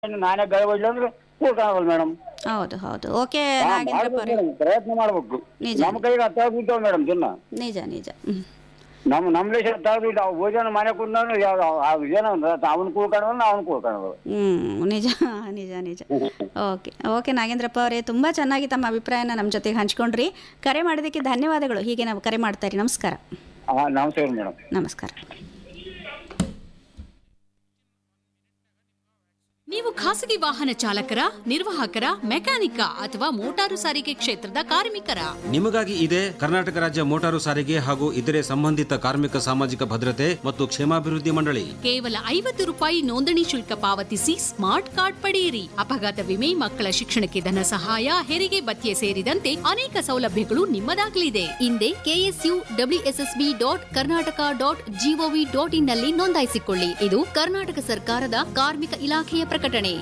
ಇನ್ನು ನಾನೇ ಬೆಳೆ ಹೊಡ್ಲಿ ಅಂದ್ರೆ ಕೂಡ್ಕಾಣವಲ್ಲ ಮೇಡಮ್ ಹೌದು ಹೌದು ಓಕೆ ನಾಗೇಂದ್ರಪ್ಪ ಅವರೇ ಪ್ರಯತ್ನ ಮಾಡ್ಬೇಕು ನಿಜ. ನಮ್ಮ ಕೈಗೆ ಹತ್ತಾರು ಬಿದ್ದಾವ ಮೇಡಮ್ ದಿನ ನಿಜ ನಿಜ ಹ್ಮ್. ನಮ್ಮ ನಮ್ಮ ದೇಶ ಹತ್ತಾರು ಬಿಟ್ಟು ಅವು ಭೋಜನ ಮನೆ ಕುಂದ್ರೆ ಏನೋ ಅವನು ಕೂಡ್ಕಾಣವಲ್ಲ ಅವನು ಕೂಡ್ಕಾಣವಲ್ಲ ಹ್ಮ್ ನಿಜ ನಿಜ ನಿಜ ಓಕೆ ಓಕೆ ನಾಗೇಂದ್ರಪ್ಪ ಅವರೇ ತುಂಬ ಚೆನ್ನಾಗಿ ತಮ್ಮ ಅಭಿಪ್ರಾಯನ ನಮ್ಮ ಜೊತೆಗೆ ಹಂಚ್ಕೊಂಡ್ರಿ ಕರೆ ಮಾಡೋದಕ್ಕೆ ಧನ್ಯವಾದಗಳು ಹೀಗೆ ನಾವು ಕರೆ ಮಾಡ್ತಾರೆ ನಮಸ್ಕಾರ ಹಾಂ ನಮಸ್ಕಾರ ಮೇಡಮ್ ನಮಸ್ಕಾರ ನೀವು ಖಾಸಗಿ ವಾಹನ ಚಾಲಕರ ನಿರ್ವಾಹಕರ ಮೆಕ್ಯಾನಿಕ ಅಥವಾ ಮೋಟಾರು ಸಾರಿಗೆ ಕ್ಷೇತ್ರದ ಕಾರ್ಮಿಕರ ನಿಮಗಾಗಿ ಇದೆ ಕರ್ನಾಟಕ ರಾಜ್ಯ ಮೋಟಾರು ಸಾರಿಗೆ ಹಾಗೂ ಇತರೆ ಸಂಬಂಧಿತ ಕಾರ್ಮಿಕ ಸಾಮಾಜಿಕ ಭದ್ರತೆ ಮತ್ತು ಕ್ಷೇಮಾಭಿವೃದ್ಧಿ ಮಂಡಳಿ ಕೇವಲ ಐವತ್ತು ರೂಪಾಯಿ ನೋಂದಣಿ ಶುಲ್ಕ ಪಾವತಿಸಿ ಸ್ಮಾರ್ಟ್ ಕಾರ್ಡ್ ಪಡೆಯಿರಿ ಅಪಘಾತ ವಿಮೆ ಮಕ್ಕಳ ಶಿಕ್ಷಣಕ್ಕೆ ಧನ ಸಹಾಯ ಹೆರಿಗೆ ಭತ್ಯೆ ಸೇರಿದಂತೆ ಅನೇಕ ಸೌಲಭ್ಯಗಳು ನಿಮ್ಮದಾಗಲಿದೆ ಹಿಂದೆ K S U W S S B dot Karnataka dot G O V dot in ನಲ್ಲಿ ನೋಂದಾಯಿಸಿಕೊಳ್ಳಿ ಇದು ಕರ್ನಾಟಕ ಸರ್ಕಾರದ ಕಾರ್ಮಿಕ ಇಲಾಖೆಯ ಪ್ರಕಟಣೆ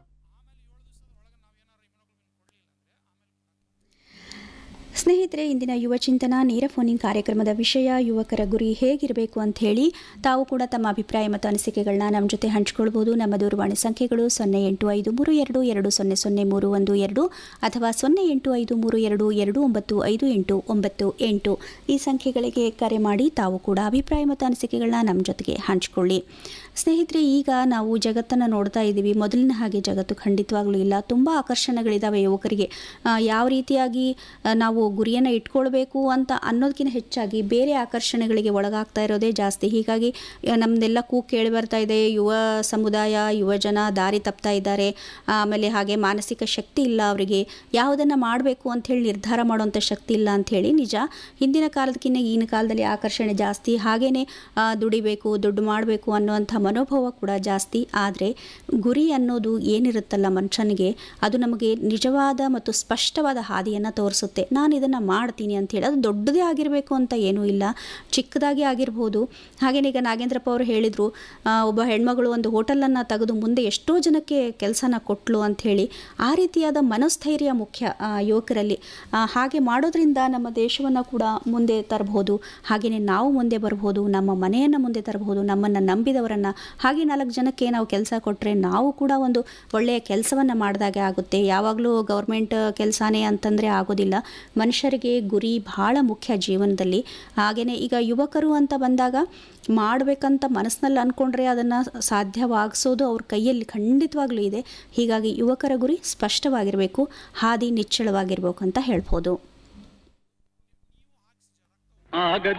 ಸ್ನೇಹಿತರೆ ಇಂದಿನ ಯುವ ಚಿಂತನ ನೇರ ಫೋನಿಂಗ್ ಕಾರ್ಯಕ್ರಮದ ವಿಷಯ ಯುವಕರ ಗುರಿ ಹೇಗಿರಬೇಕು ಅಂತ ಹೇಳಿ ತಾವು ಕೂಡ ತಮ್ಮ ಅಭಿಪ್ರಾಯ ಮತ್ತು ಅನಿಸಿಕೆಗಳನ್ನ ನಮ್ಮ ಜೊತೆ ಹಂಚ್ಕೊಳ್ಬೋದು ನಮ್ಮ ದೂರವಾಣಿ ಸಂಖ್ಯೆಗಳು ಸೊನ್ನೆ ಎಂಟು ಐದು ಮೂರು ಎರಡು ಎರಡು ಸೊನ್ನೆ ಸೊನ್ನೆ ಮೂರು ಒಂದು ಎರಡು ಅಥವಾ ಸೊನ್ನೆ ಎಂಟು ಐದು ಮೂರು ಎರಡು ಎರಡು ಒಂಬತ್ತು ಐದು ಎಂಟು ಒಂಬತ್ತು ಎಂಟು ಈ ಸಂಖ್ಯೆಗಳಿಗೆ ಕರೆ ಮಾಡಿ ತಾವು ಕೂಡ ಅಭಿಪ್ರಾಯ ಮತ್ತು ಅನಿಸಿಕೆಗಳನ್ನ ನಮ್ಮ ಜೊತೆಗೆ ಹಂಚ್ಕೊಳ್ಳಿ ಸ್ನೇಹಿತರೆ ಈಗ ನಾವು ಜಗತ್ತನ್ನು ನೋಡ್ತಾ ಇದ್ದೀವಿ ಮೊದಲಿನ ಹಾಗೆ ಜಗತ್ತು ಖಂಡಿತವಾಗ್ಲೂ ಇಲ್ಲ ತುಂಬ ಆಕರ್ಷಣೆಗಳಿದ್ದಾವೆ ಯುವಕರಿಗೆ ಆ, ಯಾವ ರೀತಿಯಾಗಿ ಆ, ನಾವು ಗುರಿಯನ್ನು ಇಟ್ಕೊಳ್ಬೇಕು ಅಂತ ಅನ್ನೋದಕ್ಕಿಂತ ಹೆಚ್ಚಾಗಿ ಬೇರೆ ಆಕರ್ಷಣೆಗಳಿಗೆ ಒಳಗಾಗ್ತಾ ಇರೋದೇ ಜಾಸ್ತಿ ಹೀಗಾಗಿ ಆ, ನಮ್ದೆಲ್ಲ ಕೂಗ್ ಕೇಳಿ ಬರ್ತಾ ಇದೆ ಯುವ ಸಮುದಾಯ ಯುವ ಜನ ದಾರಿ ತಪ್ತಾ ಇದ್ದಾರೆ ಆಮೇಲೆ ಹಾಗೆ ಮಾನಸಿಕ ಶಕ್ತಿ ಇಲ್ಲ ಅವರಿಗೆ ಯಾವುದನ್ನು ಮಾಡಬೇಕು ಅಂಥೇಳಿ ನಿರ್ಧಾರ ಮಾಡುವಂಥ ಶಕ್ತಿ ಇಲ್ಲ ಅಂಥೇಳಿ ನಿಜ ಹಿಂದಿನ ಕಾಲದಕ್ಕಿಂತ ಈಗಿನ ಕಾಲದಲ್ಲಿ ಆಕರ್ಷಣೆ ಜಾಸ್ತಿ ಹಾಗೇನೆ ಆ, ದುಡಿಬೇಕು ದುಡ್ಡು ಮಾಡಬೇಕು ಅನ್ನುವಂಥ ಮನೋಭಾವ ಕೂಡ ಜಾಸ್ತಿ ಆದರೆ ಗುರಿ ಅನ್ನೋದು ಏನಿರುತ್ತಲ್ಲ ಮನುಷ್ಯನಿಗೆ ಅದು ನಮಗೆ ನಿಜವಾದ ಮತ್ತು ಸ್ಪಷ್ಟವಾದ ಹಾದಿಯನ್ನು ತೋರಿಸುತ್ತೆ ನಾನು ಇದನ್ನು ಮಾಡ್ತೀನಿ ಅಂಥೇಳಿ ಅದು ದೊಡ್ಡದೇ ಆಗಿರಬೇಕು ಅಂತ ಏನೂ ಇಲ್ಲ ಚಿಕ್ಕದಾಗಿ ಆಗಿರ್ಬೋದು ಹಾಗೇನೆ ಈಗ ನಾಗೇಂದ್ರಪ್ಪ ಅವರು ಹೇಳಿದರು ಒಬ್ಬ ಹೆಣ್ಮಗಳು ಒಂದು ಹೋಟೆಲನ್ನು ತೆಗೆದು ಮುಂದೆ ಎಷ್ಟೋ ಜನಕ್ಕೆ ಕೆಲಸನ ಕೊಟ್ಲು ಅಂಥೇಳಿ ಆ ರೀತಿಯಾದ ಮನಸ್ಥೈರ್ಯ ಮುಖ್ಯ ಆ, ಯುವಕರಲ್ಲಿ ಆ, ಹಾಗೆ ಮಾಡೋದ್ರಿಂದ ನಮ್ಮ ದೇಶವನ್ನು ಕೂಡ ಮುಂದೆ ತರಬಹುದು ಹಾಗೆಯೇ ನಾವು ಮುಂದೆ ಬರ್ಬೋದು ನಮ್ಮ ಮನೆಯನ್ನು ಮುಂದೆ ತರಬಹುದು ನಮ್ಮನ್ನು ನಂಬಿದವರನ್ನು ಹಾಗೆ ನಾಲ್ಕು ಜನಕ್ಕೆ ನಾವು ಕೆಲಸ ಕೊಟ್ಟರೆ ನಾವು ಕೂಡ ಒಂದು ಒಳ್ಳೆಯ ಕೆಲಸವನ್ನು ಮಾಡಿದಾಗೆ ಆಗುತ್ತೆ ಯಾವಾಗಲೂ ಗೌರ್ಮೆಂಟ್ ಕೆಲಸನೇ ಅಂತಂದರೆ ಆಗೋದಿಲ್ಲ ಮನುಷ್ಯರಿಗೆ ಗುರಿ ಬಹಳ ಮುಖ್ಯ ಜೀವನದಲ್ಲಿ ಹಾಗೆಯೇ ಈಗ ಯುವಕರು ಅಂತ ಬಂದಾಗ ಮಾಡಬೇಕಂತ ಮನಸ್ಸಿನಲ್ಲಿ ಅಂದ್ಕೊಂಡ್ರೆ ಅದನ್ನು ಸಾಧ್ಯವಾಗಿಸೋದು ಅವ್ರ ಕೈಯಲ್ಲಿ ಖಂಡಿತವಾಗ್ಲೂ ಇದೆ ಹೀಗಾಗಿ ಯುವಕರ ಗುರಿ ಸ್ಪಷ್ಟವಾಗಿರಬೇಕು ಹಾದಿ ನಿಚ್ಚಳವಾಗಿರ್ಬೇಕು ಅಂತ ಹೇಳ್ಬೋದು ಆಗದು